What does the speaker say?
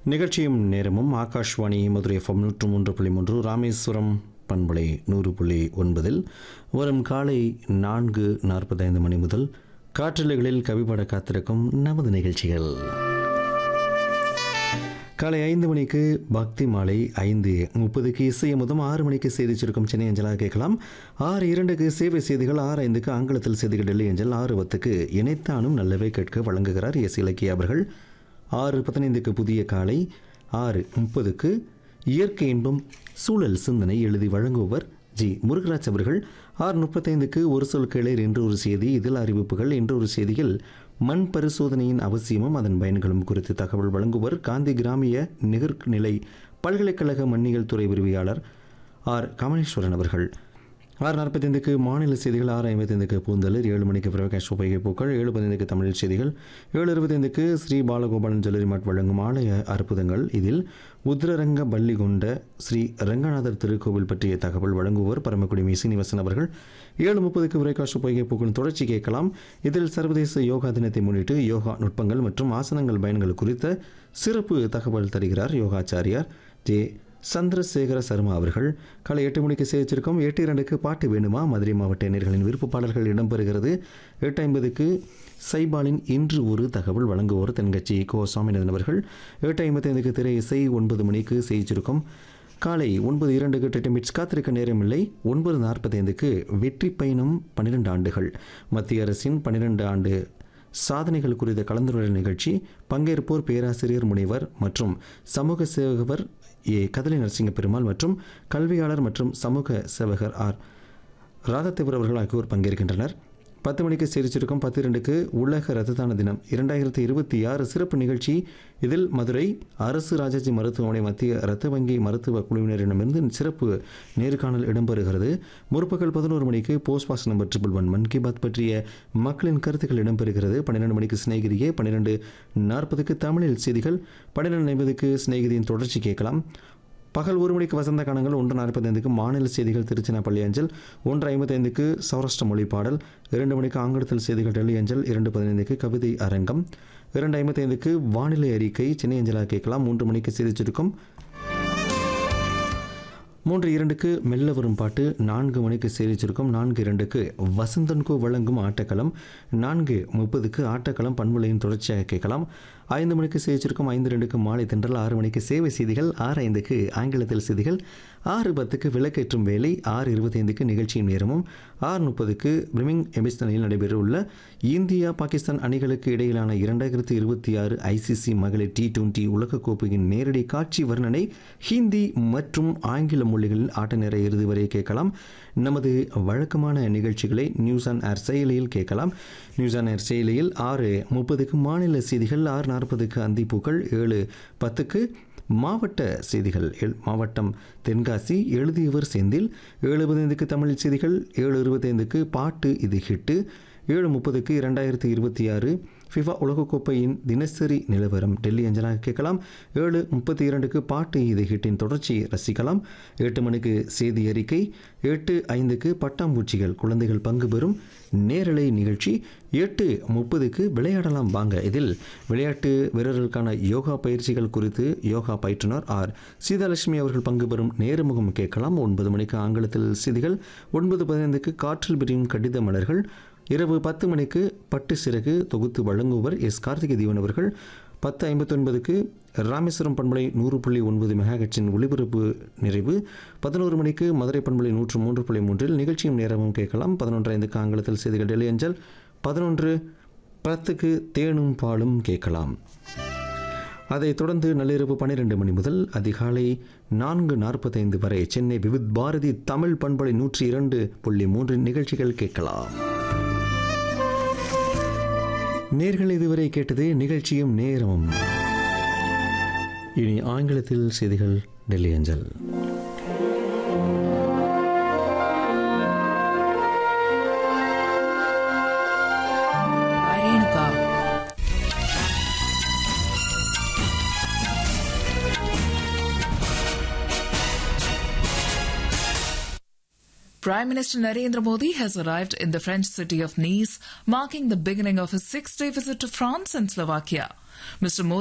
நிகழ்ச்சியும் நேரமும் ஆகாஷ்வாணி மதுரை எஃப்எம் நூற்று மூன்று புள்ளி மூன்று ராமேஸ்வரம் பண்பலை நூறு புள்ளி ஒன்பதில் வரும் காலை நான்கு நாற்பத்தைந்து மணி முதல் காற்றலைகளில் கவிபாட காத்திருக்கும் நமது நிகழ்ச்சிகள் காலை ஐந்து மணிக்கு பக்தி மாலை ஐந்து முப்பதுக்கு இசை முதம் ஆறு மணிக்கு செய்தி சுருக்கம் சென்னை அஞ்சலாக கேட்கலாம் ஆறு இரண்டுக்கு சேவை செய்திகள் ஆறு ஐந்துக்கு ஆங்கிலத்தில் செய்திகள் டெல்லி அஞ்சல் ஆறு பத்துக்கு இணைத்தானும் நல்லவே கேட்க வழங்குகிறார் எஸ் இலக்கிய அவர்கள் ஆறு பதினைந்துக்கு புதிய காலை ஆறு முப்பதுக்கு இயற்கை இன்பம் சூழல் சிந்தனை எழுதி வழங்குபவர் ஜி முருகராஜ் அவர்கள் ஆறு முப்பத்தைந்துக்கு ஒரு சொல் கிளர் என்று ஒரு செய்தி இதில் அறிவிப்புகள் என்று ஒரு செய்தியில் மண் பரிசோதனையின் அவசியமும் அதன் பயன்களும் குறித்து தகவல் வழங்குவர் காந்தி கிராமிய நிகர்நிலை பல்கலைக்கழக மண்ணியல் துறை உரிமையாளர் ஆர் கமலேஸ்வரன் அவர்கள் ஆறு நாற்பத்தைந்துக்கு மாநில செய்திகள் ஆறு ஐம்பத்தைந்துக்கு பூந்தலர் ஏழு மணிக்கு பிரகாஷ் உபயோக பூக்கள் ஏழு பதினைந்துக்கு தமிழ் செய்திகள் ஏழு இருபத்தைந்துக்கு ஸ்ரீ பாலகோபாலன் ஜுவல்லரி மாட் வழங்கும் ஆலய அற்புதங்கள் இதில் உத்ரரங்க பள்ளி கொண்ட ஸ்ரீ ரங்கநாதர் திருக்கோவில் பற்றிய தகவல் வழங்குவோர் பரமக்குடி சீனிவாசன் அவர்கள் ஏழு முப்பதுக்கு பிரகாஷ் உபயோக பூக்களின் தொடர்ச்சி கேட்கலாம் இதில் சர்வதேச யோகா தினத்தை முன்னிட்டு யோகா நுட்பங்கள் மற்றும் ஆசனங்கள் பயன்கள் குறித்த சிறப்பு தகவல் தருகிறார் யோகாச்சாரியார் ஜே சந்திரசேகர சர்மா அவர்கள் காலை எட்டு மணிக்கு சேவிச்சிருக்கோம் எட்டு இரண்டுக்கு பாட்டு வேணுமா மதுரை மாவட்ட இணையர்களின் விருப்ப பாடல்கள் இடம்பெறுகிறது எட்டு ஐம்பதுக்கு சைபாலின் இன்று ஒரு தகவல் வழங்குவோர் தென்கட்சி கோ சுவாமிநாதன் அவர்கள் எட்டு ஐம்பத்தைந்துக்கு திரை இசை ஒன்பது மணிக்கு செய்திருக்கும் காலை ஒன்பது இரண்டுக்கு டெட்டமிட்ஸ் காத்திருக்க நேரமில்லை ஒன்பது நாற்பத்தைந்துக்கு வெற்றி பயணம் பன்னிரெண்டு ஆண்டுகள் மத்திய அரசின் பன்னிரெண்டு ஆண்டு சாதனைகள் குறித்த கலந்துரையாடல் நிகழ்ச்சி பங்கேற்போர் பேராசிரியர் முனைவர் மற்றும் சமூக சேவகர் ஏ கதலி நரசிங்க பெருமாள் மற்றும் கல்வியாளர் மற்றும் சமூக சேவகர் ஆர் ராதத்தேவர் அவர்கள் ஆகியோர் பங்கேற்கின்றனர் பத்து மணிக்கு சிரிச்சிருக்கும் பத்து இரண்டுக்கு உலக ரத்த தான தினம் இரண்டாயிரத்தி இருபத்தி ஆறு சிறப்பு நிகழ்ச்சி இதில் மதுரை அரசு ராஜாஜி மருத்துவமனை மத்திய இரத்த வங்கி மருத்துவ குழுவினரிடமிருந்து சிறப்பு நேர்காணல் இடம்பெறுகிறது முற்பகல் பதினோரு மணிக்கு post box number triple one Mann Ki Baat பற்றிய மக்களின் கருத்துக்கள் இடம்பெறுகிறது பன்னிரெண்டு மணிக்கு சிநேகிரியே பன்னிரெண்டு நாற்பதுக்கு தமிழில் செய்திகள் பன்னிரெண்டு ஐம்பதுக்கு சிநேகிதியின் தொடர்ச்சி கேட்கலாம் பகல் ஒரு மணிக்கு வசந்த காலங்கள் ஒன்று நாற்பத்தைந்துக்கு மாநில செய்திகள் திருச்சினாப்பள்ளி அஞ்சல் ஒன்று ஐம்பத்தைந்துக்கு சௌராஷ்டிர மொழி பாடல் இரண்டு மணிக்கு ஆங்கிலத்தில் செய்திகள் டெல்லி அஞ்சல் இரண்டு பதினைந்துக்கு கவிதை அரங்கம் இரண்டு ஐம்பத்தைந்துக்கு வானிலை அறிக்கை சென்னை அஞ்சலாக கேட்கலாம் மூன்று மணிக்கு செய்தி சுருக்கம் மூன்று இரண்டுக்கு மெல்ல வரும் பாட்டு நான்கு மணிக்கு செய்தி சுருக்கம் நான்கு இரண்டுக்கு வசந்தன்கோ வழங்கும் ஆட்டக்களம் நான்கு முப்பதுக்கு ஆட்டக்களம் பண்புலையின் தொடர்ச்சியாக கேட்கலாம் ஐந்து மணிக்கு செய்தி சுருக்கம் ஐந்து ரெண்டுக்கு மாலை தென்றல் ஆறு மணிக்கு சேவை செய்திகள் ஆறு ஐந்துக்கு ஆங்கிலத்தில் செய்திகள் ஆறு பத்துக்கு விளக்கேற்றும் வேலை ஆறு இருபத்தைந்துக்கு நிகழ்ச்சியின் நேரமும் ஆறு முப்பதுக்கு பிரிமிங் எமிஸ்தனில் நடைபெறவுள்ள இந்தியா பாகிஸ்தான் அணிகளுக்கு இடையிலான இரண்டாயிரத்தி இருபத்தி ஆறு ஐசிசி மகளிர் டி டுவெண்டி உலகக்கோப்பையின் நேரடி காட்சி வர்ணனை ஹிந்தி மற்றும் ஆங்கில மொழிகளில் ஆட்ட நேர இறுதி வரை கேட்கலாம் நமது வழக்கமான நிகழ்ச்சிகளை நியூஸ் ஆன் ஏர் செயலியில் கேட்கலாம் நியூஸ் ஆன் ஏர் செயலியில் ஆறு முப்பதுக்கு மாநில செய்திகள் ஆறு நாற்பதுக்கு அந்திப்பூக்கள் ஏழு பத்துக்கு மாவட்ட செய்திகள் மாவட்டம் தென்காசி எழுதியவர் செந்தில் ஏழு பதினைந்துக்கு தமிழ் செய்திகள் ஏழு இருபத்தைந்துக்கு பாட்டு இது ஹிட்டு ஏழு முப்பதுக்கு இரண்டாயிரத்தி இருபத்தி ஆறு ஃபிஃபா உலகக்கோப்பையின் தினசரி நிலவரம் டெல்லி அஞ்சலாக கேட்கலாம் ஏழு முப்பத்தி இரண்டுக்கு பாட்டு இது ஹிட்டின் தொடர்ச்சியை ரசிக்கலாம் எட்டு மணிக்கு செய்தி அறிக்கை எட்டு ஐந்துக்கு பட்டாம்பூச்சிகள் குழந்தைகள் பங்கு பெறும் நேரலை நிகழ்ச்சி எட்டு முப்பதுக்கு விளையாடலாம் வாங்க இதில் விளையாட்டு வீரர்களுக்கான யோகா பயிற்சிகள் குறித்து யோகா பயிற்றுனர் ஆர் சீதாலட்சுமி அவர்கள் பங்கு பெறும் நேர்முகம் கேட்கலாம் ஒன்பது மணிக்கு ஆங்கிலத்தில் செய்திகள் ஒன்பது பதினைந்துக்கு காற்றில் பிரியும் கடித மலர்கள் இரவு பத்து மணிக்கு பட்டு சிறகு தொகுத்து வழங்குவர் எஸ் கார்த்திகை தீவன் அவர்கள் பத்து ஐம்பத்தொன்பதுக்கு ராமேஸ்வரம் பண்பலை நூறு புள்ளி ஒன்பது மெகாகட்சின் ஒளிபரப்பு நிறைவு பதினோரு மணிக்கு மதுரை பண்பலை நூற்று மூன்று புள்ளி மூன்றில் நிகழ்ச்சியும் நேரமும் கேட்கலாம் பதினொன்று ஐந்துக்கு ஆங்கிலத்தில் செய்திகள் டெல்லி அஞ்சல் பதினொன்று பத்துக்கு தேனும் பாலும் கேட்கலாம் அதைத் தொடர்ந்து நள்ளிரவு பன்னிரெண்டு மணி முதல் அதிகாலை நான்கு நாற்பத்தைந்து வரை சென்னை விவித் பாரதி தமிழ் பண்பலை நூற்றி இரண்டு புள்ளி மூன்று நிகழ்ச்சிகள் கேட்கலாம் நேர்கள் இதுவரை கேட்டது நிகழ்ச்சியும் நேரமும் இனி ஆங்கிலத்தில் செய்திகள் டெல்லி அஞ்சல் Prime Minister Narendra Modi has arrived in the French city of Nice, marking the beginning of his six day visit to France and Slovakia. Mr. Modi